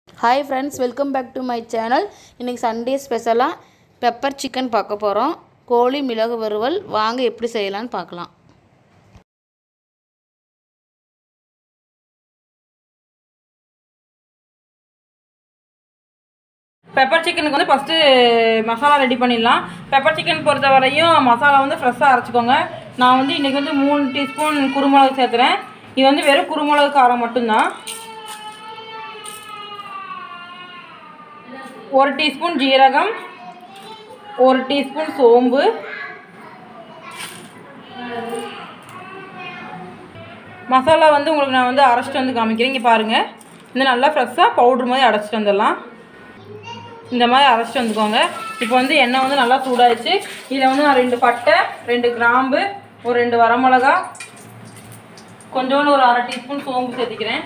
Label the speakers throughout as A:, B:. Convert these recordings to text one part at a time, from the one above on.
A: hi friends welcome back to my channel இன்றைக்கி Sunday ஸ்பெஷலாக pepper chicken பார்க்க போகிறோம் கோழி மிளகு வறுவல் வாங்க எப்படி செய்யலான்னு பார்க்கலாம்
B: பெப்பர் சிக்கனுக்கு வந்து ஃபஸ்ட்டு மசாலா ரெடி பண்ணிடலாம் பெப்பர் சிக்கன் பொறுத்த வரையும் மசாலா வந்து ஃப்ரெஷ்ஷாக அரைச்சிக்கோங்க நான் வந்து இன்றைக்கி வந்து மூணு டீஸ்பூன் குருமிளகு சேர்த்துறேன் இது வந்து வெறும் குருமிளகு காரம் மட்டும்தான் ஒரு டீஸ்பூன் ஜீரகம் ஒரு டீஸ்பூன் சோம்பு மசாலா வந்து உங்களுக்கு நான் வந்து அரைச்சிட்டு வந்து காமிக்கிறேன் இங்கே பாருங்கள் இந்த நல்லா ஃப்ரெஷ்ஷாக பவுட்ரு மாதிரி அரைச்சிட்டு வந்துடலாம் இந்த மாதிரி அரைச்சிட்டு வந்துக்கோங்க இப்போ வந்து எண்ணெய் வந்து நல்லா சூடாயிடுச்சு இதில் வந்து நான் ரெண்டு பட்டை ரெண்டு கிராம்பு ஒரு ரெண்டு வரமிளகா கொஞ்சோண்டு ஒரு அரை டீஸ்பூன் சோம்பு சேர்த்திக்கிறேன்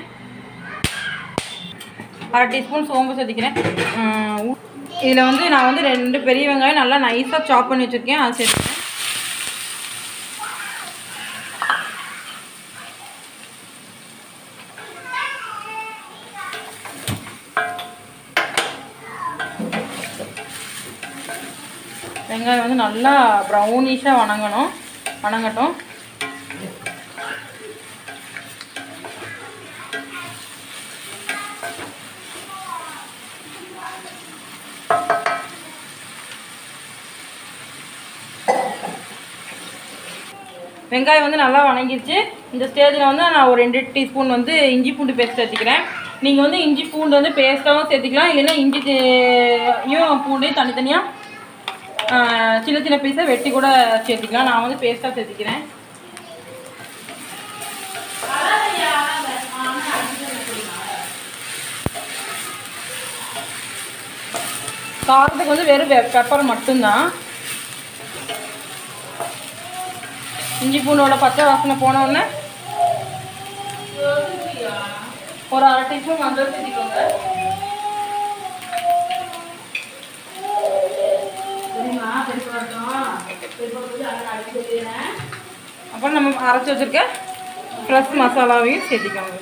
B: அரை டீஸ்பூன் சோம்பு சேர்த்திக்கிறேன் இதில் வந்து நான் வந்து ரெண்டு பெரிய வெங்காயம் நல்லா நைஸாக சாப் பண்ணி வச்சுருக்கேன் அதை சேர்த்துக்கிறேன் வெங்காயம் வந்து நல்லா ப்ரௌனிஷாக வணங்கணும் வணங்கட்டும் வெங்காயம் வந்து நல்லா வணங்கிருச்சு இந்த ஸ்டேஜில் வந்து நான் ஒரு ரெண்டு டீஸ்பூன் வந்து இஞ்சி பூண்டு பேஸ்ட் சேர்த்துக்கிறேன் நீங்கள் வந்து இஞ்சி பூண்டு வந்து பேஸ்ட்டாகவும் சேர்த்துக்கலாம் இல்லைன்னா இஞ்சி யும் பூண்டையும் தனித்தனியாக சின்ன சின்ன பீஸை வெட்டி கூட சேர்த்துக்கலாம் நான் வந்து பேஸ்ட்டாக சேர்த்துக்கிறேன் காரத்துக்கு வந்து வெறும் பெப்பர் மட்டும்தான் இஞ்சி பூண்டோட பச்சை வாசனை போன உடனே ஒரு அரை டீஸ்பூன் மஞ்சள் சேர்த்திக்கோங்க அப்புறம் நம்ம அரைச்சி வச்சிருக்க ஃப்ரெஷ் மசாலாவையும் சேர்த்திக்கோங்க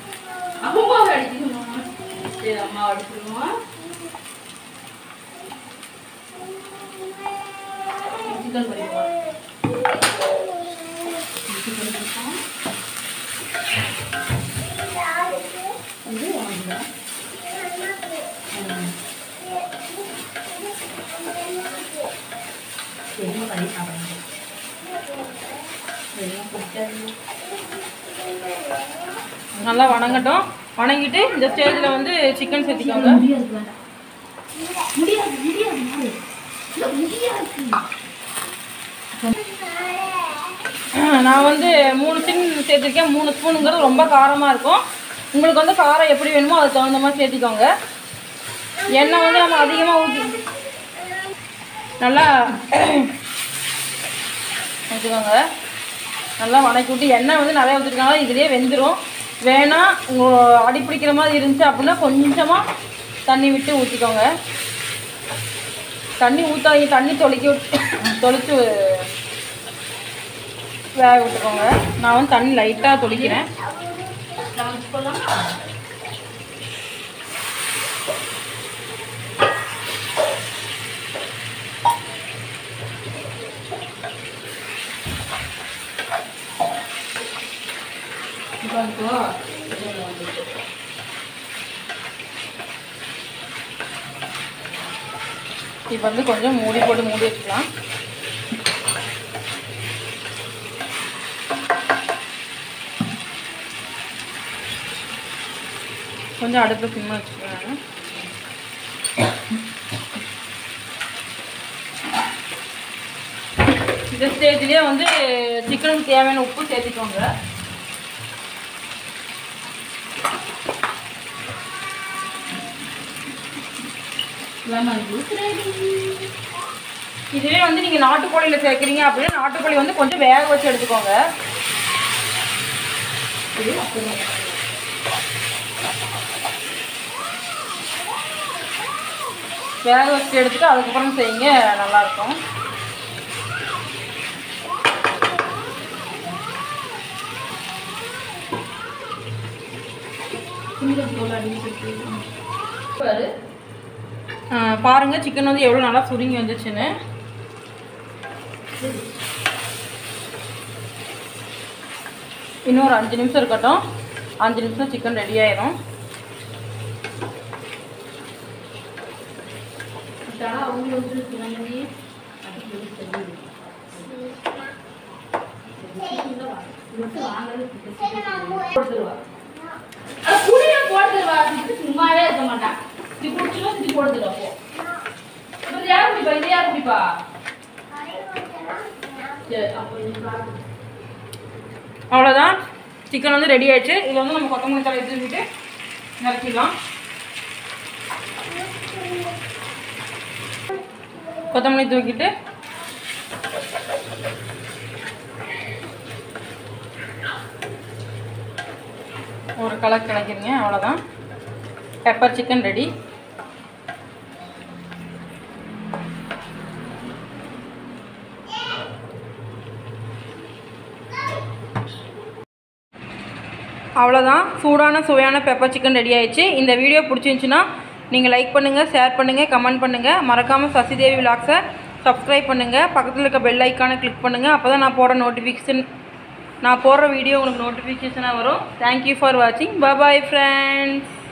B: நல்லா வணங்கட்டும் வணங்கிட்டு இந்த ஸ்டேஜில் வந்து சிக்கன் சேர்த்திக்கோங்க நான் வந்து மூணு ஸ்பூன் சேர்த்துருக்கேன் மூணு ஸ்பூனுங்கிறது ரொம்ப காரமாக இருக்கும் உங்களுக்கு வந்து காரம் எப்படி வேணுமோ அதுக்கு தகுந்த மாதிரி சேர்த்திக்கோங்க எண்ணெய் வந்து நம்ம அதிகமாக ஊற்றி நல்லா வச்சுக்கோங்க நல்லா வணக்கி விட்டு எண்ணெய் வந்து நிறைய ஊற்றிருக்காங்க இதுலேயே வெந்துடும் வேணாம் உங்கள் அடி பிடிக்கிற மாதிரி இருந்துச்சு அப்படின்னா கொஞ்சமாக தண்ணி விட்டு ஊற்றிக்கோங்க தண்ணி ஊற்றாதீங்க தண்ணி தொளிக்க விட்டு தொளிச்சு வேக விட்டுக்கோங்க நான் வந்து தண்ணி லைட்டாக தொளிக்கிறேன் இப்போ வந்து கொஞ்சம் மூடி போட்டு மூடி வச்சுக்கலாம் கொஞ்சம் அடுப்பில் சிம்மா வச்சுக்கலாம் இந்த ஸ்டேஜ்லேயே வந்து சிக்கனுக்கு தேவையான உப்பு சேர்த்துக்கோங்க இதுவே வந்து நீங்கள் நாட்டுக்கோழியில் சேர்க்குறீங்க அப்படின்னா நாட்டுக்கோழி வந்து கொஞ்சம் வேக வச்சு எடுத்துக்கோங்க வேக வச்சு எடுத்துட்டு அதுக்கப்புறம் செய்யுங்க நல்லாயிருக்கும்
A: பாரு
B: பாருங்கள் சிக்கன் வந்து எவ்வளோ நல்லா சுருங்கி வந்துச்சுன்னு இன்னும் ஒரு அஞ்சு நிமிஷம் இருக்கட்டும் அஞ்சு நிமிஷம் சிக்கன் ரெடி ஆயிரும்
A: அவங்க வந்து சிவனே சும்மாவே இருக்க மாட்டான் இது குடிச்சிடும் இது போடுதுல போ இது யார் குடிப்பா இது யார் குடிப்பா சரி அப்போ இது காட்டு
B: அவ்வளோதான் சிக்கன் வந்து ரெடி ஆயிடுச்சு இதில் வந்து நம்ம கொத்தமல்லி தலை தூக்கிட்டு இறக்கிடலாம் கொத்தமல்லி தூக்கிட்டு ஒரு கலர் கிளக்கிடுங்க அவ்வளோதான் பெப்பர் சிக்கன் ரெடி அவ்வளோதான் சூடான சுவையான பெப்பர் சிக்கன் ரெடி ஆயிடுச்சு இந்த வீடியோ பிடிச்சிருந்துச்சுன்னா நீங்கள் லைக் பண்ணுங்கள் ஷேர் பண்ணுங்கள் கமெண்ட் பண்ணுங்கள் மறக்காமல் சசிதேவி விலாக்ஸை சப்ஸ்கிரைப் பண்ணுங்கள் பக்கத்தில் இருக்க பெல் ஐக்கானை கிளிக் பண்ணுங்கள் அப்போ தான் நான் போடுற நோட்டிஃபிகேஷன் நான் போடுற வீடியோ உங்களுக்கு நோட்டிஃபிகேஷனாக வரும் தேங்க்யூ ஃபார் வாட்சிங் பாய் ஃப்ரெண்ட்ஸ்